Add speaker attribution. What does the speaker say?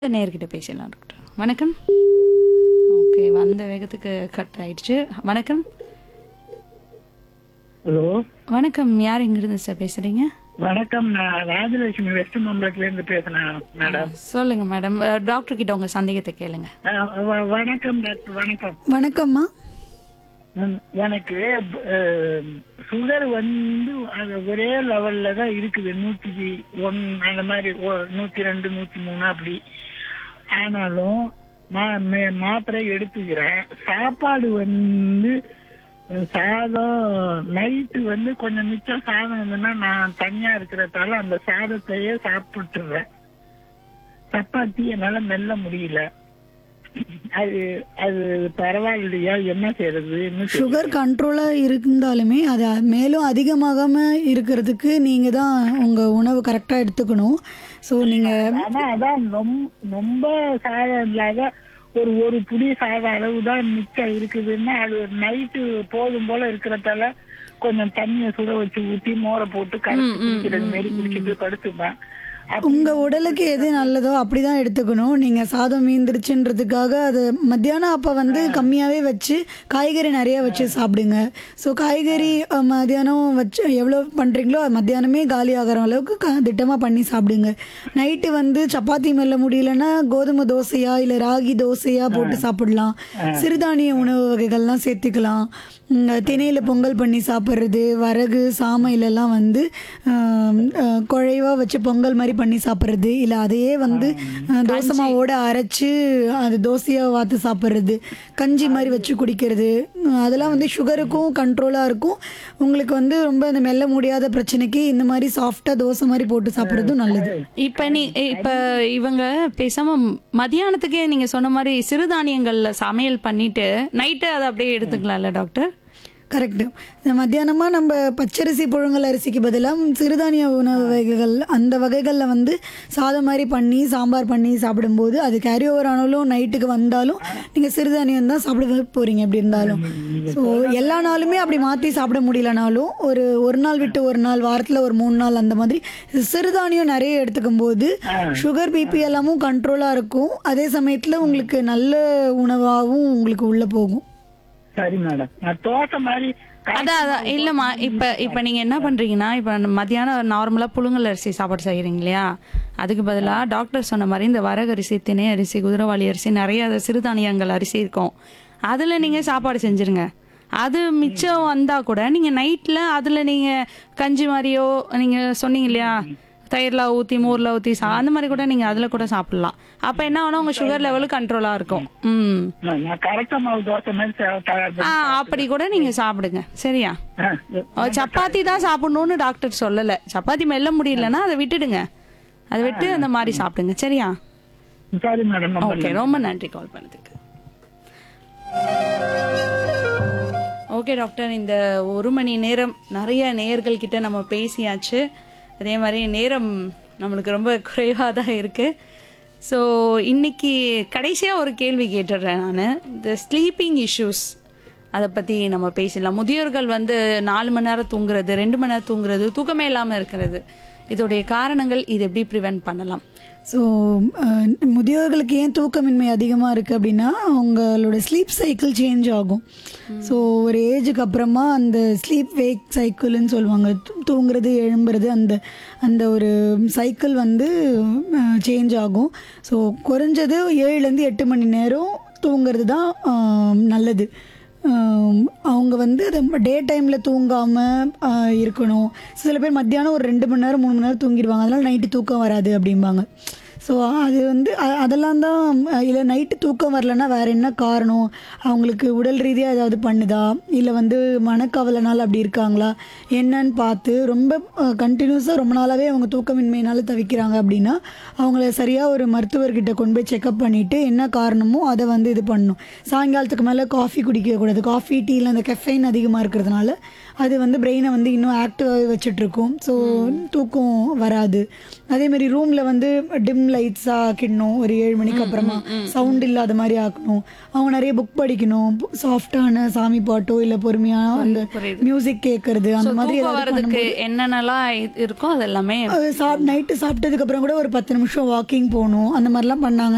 Speaker 1: நேர்கிட்ட பேசலாம் டாக்டர் வணக்கம் ஓகே வந்த வேகத்துக்கு கட் ஆயிடுச்சு வணக்கம்
Speaker 2: ஹலோ
Speaker 1: வணக்கம் யார் இங்கிருந்து சார் பேசுறீங்க
Speaker 2: வணக்கம் நான் ராஜலட்சுமி வெஸ்ட் மம்பலத்துல இருந்து பேசுறேன் மேடம்
Speaker 1: சொல்லுங்க மேடம் டாக்டர் கிட்ட உங்க சந்தேகத்தை கேளுங்க
Speaker 2: அஹ், வ- வணக்கம் டாக்டர் வணக்கம்
Speaker 3: வணக்கம்மா
Speaker 2: ம், எனக்கு சுகர் வந்து அது ஒரே லெவல்ல தான் இருக்குது நூத்தி ஒன் அந்த மாதிரி ஒ- நூத்தி ரெண்டு நூத்தி மூணு அப்படி ஆனாலும் மா- மே- மாத்திரை எடுத்துக்கிறேன் சாப்பாடு வந்து அஹ், சாதம் நைட்டு வந்து கொஞ்சம் மிச்சம் சாதம் இருந்ததுன்னா நான் தனியா இருக்கிறதால அந்த சாதத்தையே சாப்பிட்டுறேன் சப்பாத்தி என்னால மெல்ல முடியல அது அது பரவாயில்லையா என்ன செய்யறது என்ன செய்யறது?
Speaker 3: சுகர் கண்ட்ரோலாக இருந்தாலுமே அது மேலும் அதிகமாகாமல் இருக்கிறதுக்கு நீங்கள் தான் உங்கள் உணவு கரெக்டாக எடுத்துக்கணும் ஸோ நீங்கள்
Speaker 2: ஆனா அதான் ரொம்ப ரொம்ப சாதம் இல்லாத ஒரு ஒரு புடி சாதம் அளவு தான் மிச்சம் இருக்குதுன்னா அது நைட்டு போதும் போல இருக்கிறதால கொஞ்சம் தண்ணியை சுட வச்சு ஊத்தி மோரை போட்டு கரைச்சி குடிக்கிறது மாரி குடிச்சிட்டு படுத்துப்பேன் அப்ப
Speaker 3: உங்கள் உடலுக்கு எது நல்லதோ அப்படி தான் எடுத்துக்கணும் நீங்கள் சாதம் மீந்துருச்சுன்றதுக்காக அது மத்தியானம் அப்போ வந்து கம்மியாகவே வச்சு காய்கறி நிறைய வச்சு சாப்பிடுங்க ஸோ காய்கறி அஹ், மத்தியானம் வச்சு எவ்வளோ பண்ணுறீங்களோ அது மத்தியானமே காலி ஆகிற அளவுக்கு க திட்டமாக பண்ணி சாப்பிடுங்க நைட்டு வந்து சப்பாத்தி மெல்ல முடியலன்னா கோதுமை தோசையா இல்லை ராகி தோசையா போட்டு சாப்பிடலாம் சிறுதானிய உணவு வகைகள்லாம் சேர்த்துக்கலாம் உம், திணையில பொங்கல் பண்ணி சாப்பிட்றது வரகு சாமையிலெல்லாம் வந்து ஆம், அஹ், குழைவா வச்சு பொங்கல் மாதிரி பண்ணி சாப்பிட்றது இல்லை அதையே வந்து அஹ், தோசை மாவோட அரைச்சு அது தோசையாக வாத்து சாப்பிட்றது கஞ்சி மாதிரி வச்சு குடிக்கிறது உம், அதெல்லாம் வந்து சுகருக்கும் கண்ட்ரோலாக இருக்கும் உங்களுக்கு வந்து ரொம்ப இந்த மெல்ல முடியாத பிரச்சனைக்கு இந்த மாதிரி சாஃப்டாக தோசை மாதிரி போட்டு சாப்பிட்றதும் நல்லது
Speaker 1: இப்ப நீ இப்ப இவங்க பேசாம மதியானத்துக்கே நீங்க சொன்ன மாதிரி சிறுதானியங்கள்ல சமையல் பண்ணிட்டு நைட்டு அதை அப்படியே எடுத்துக்கலாம்ல டாக்டர்
Speaker 3: கரெக்டு மத்தியானமாக நம்ம பச்சரிசி புழுங்கல் அரிசிக்கு பதிலாக சிறுதானிய உணவு வகைகள் அந்த வகைகளில் வந்து சாதம் மாதிரி பண்ணி சாம்பார் பண்ணி சாப்பிடும்போது அது கேரி ஓவர் ஆனாலும் நைட்டுக்கு வந்தாலும் நீங்கள் சிறுதானியம் தான் சாப்பிட போகிறீங்க எப்படி இருந்தாலும் ஸோ எல்லா நாளுமே அப்படி மாற்றி சாப்பிட முடியலனாலும் ஒரு ஒரு நாள் விட்டு ஒரு நாள் வாரத்தில் ஒரு மூணு நாள் அந்த மாதிரி சிறுதானியம் நிறைய எடுத்துக்கும் போது சுகர் பிபி எல்லாமும் கண்ட்ரோலாக இருக்கும் அதே சமயத்தில் உங்களுக்கு நல்ல உணவாகவும் உங்களுக்கு உள்ளே போகும்
Speaker 2: சரி மேடம் நான் தோசை மாதிரி
Speaker 1: அதான் அதான் இல்லம்மா இப்ப இப்ப நீங்க என்ன பண்றீங்கன்னா இப்ப மத்தியானம் நார்மலா புழுங்கல் அரிசி சாப்பாடு செய்யறீங்க இல்லையா அதுக்கு பதிலா டாக்டர் சொன்ன மாதிரி இந்த வரகரிசி திணை அரிசி குதிரவாளி அரிசி நிறைய அது சிறுதானியங்கள் அரிசி இருக்கும் அதுல நீங்க சாப்பாடு செஞ்சிருங்க அது மிச்சம் வந்தா கூட நீங்க நைட்ல அதுல நீங்க கஞ்சி மாதிரியோ நீங்க சொன்னீங்க இல்லையா தயிர்ல ஊத்தி மோர்ல ஊத்தி சா அந்த மாதிரி கூட நீங்க அதுல கூட சாப்பிடலாம் அப்ப என்ன ஆகும் உங்க சுகர் லெவலு கண்ட்ரோலா இருக்கும் ம்
Speaker 2: நான் நான் கரெக்டா மாவு தோசை மாதிரி தயார் தயார்
Speaker 1: ஆ
Speaker 2: பண்ணி
Speaker 1: அப்படி கூட நீங்க சாப்பிடுங்க சரியா
Speaker 2: ஆ,
Speaker 1: ஓ, சப்பாத்தி தான் சாப்பிடணும்னு டாக்டர் சொல்லல சப்பாத்தி மெல்ல முடியலன்னா அதை விட்டுடுங்க அதை விட்டு அந்த மாதிரி சாப்பிடுங்க சரியா
Speaker 2: சரி மேடம் ரொம்ப
Speaker 1: ஓகே ரொம்ப நன்றி கால் பண்ணதுக்கு ஓகே டாக்டர் இந்த ஒரு மணி நேரம் நிறைய நேயர்கள் கிட்ட நம்ம பேசியாச்சு அதே மாதிரி நேரம் நம்மளுக்கு ரொம்ப குறைவாக தான் இருக்கு ஸோ இன்னைக்கு கடைசியாக ஒரு கேள்வி கேட்டுடுறேன் நான் இந்த ஸ்லீப்பிங் இஷ்யூஸ் அதை பற்றி நம்ம பேசலாம் முதியோர்கள் வந்து நாலு மணி நேரம் தூங்குறது ரெண்டு மணி நேரம் தூங்குறது தூக்கமே இல்லாமல் இருக்கிறது இதோடைய காரணங்கள் இது எப்படி ப்ரிவென்ட் பண்ணலாம்
Speaker 3: ஸோ முதியோர்களுக்கு ஏன் தூக்கமின்மை அதிகமாக இருக்குது அப்படின்னா அவங்களோட ஸ்லீப் சைக்கிள் சேஞ்ச் ஆகும் ஸோ ஒரு ஏஜுக்கு அப்புறமா அந்த ஸ்லீப் வேக் சைக்கிள்னு சொல்லுவாங்க தூ- தூங்குறது எழும்புறது அந்த அந்த ஒரு சைக்கிள் வந்து சேஞ்ச் ஆகும் ஸோ குறைஞ்சது ஏழுலேருந்து எட்டு மணி நேரம் தூங்குறது தான் ஆஹ், நல்லது ஆம், அவங்க வந்து அது டே டைமில் தூங்காமல் இருக்கணும் சில பேர் மத்தியானம் ஒரு ரெண்டு மணி நேரம் மூணு மணி நேரம் தூங்கிடுவாங்க அதனால நைட்டு தூக்கம் வராது அப்படிம்பாங்க ஸோ அது வந்து அ- அதெல்லாம் தான் இல்லை நைட்டு தூக்கம் வரலன்னா வேறு என்ன காரணம் அவங்களுக்கு உடல் ரீதியாக ஏதாவது பண்ணுதா இல்லை வந்து மனக்கவலைனால அப்படி இருக்காங்களா என்னன்னு பார்த்து ரொம்ப கண்டினியூஸாக ரொம்ப நாளாகவே அவங்க தூக்கமின்மையினால தவிக்கிறாங்க அப்படின்னா அவங்கள சரியாக ஒரு மருத்துவர்கிட்ட கொண்டு போய் செக்அப் பண்ணிவிட்டு என்ன காரணமோ அதை வந்து இது பண்ணணும் சாயங்காலத்துக்கு மேலே காஃபி குடிக்கக்கூடாது காஃபி டீயில் அந்த கெஃபைன் அதிகமாக இருக்கிறதுனால அது வந்து பிரெயினை வந்து இன்னும் ஆக்டிவாகவே வச்சுட்ருக்கும் ஸோ தூக்கம் வராது அதேமாரி ரூமில் வந்து டிம் லைட்ஸாக ஆக்கிடணும் ஒரு ஏழு மணிக்கு அப்புறமா சவுண்ட் இல்லாத மாதிரி ஆக்கணும் அவங்க நிறைய புக் படிக்கணும் சாஃப்டான சாமி பாட்டோ இல்லை பொறுமையாக அந்த மியூசிக் கேட்கறது அந்த மாதிரி
Speaker 1: தூக்கம்
Speaker 3: ஏதாவது
Speaker 1: வர்றதுக்கு என்னென்னலாம் இ- இருக்கோ அது எல்லாமே
Speaker 3: சாப் நைட்டு சாப்பிட்டதுக்கு அப்புறம் கூட ஒரு பத்து நிமிஷம் வாக்கிங் போகணும் அந்த மாதிரிலாம் பண்ணாங்க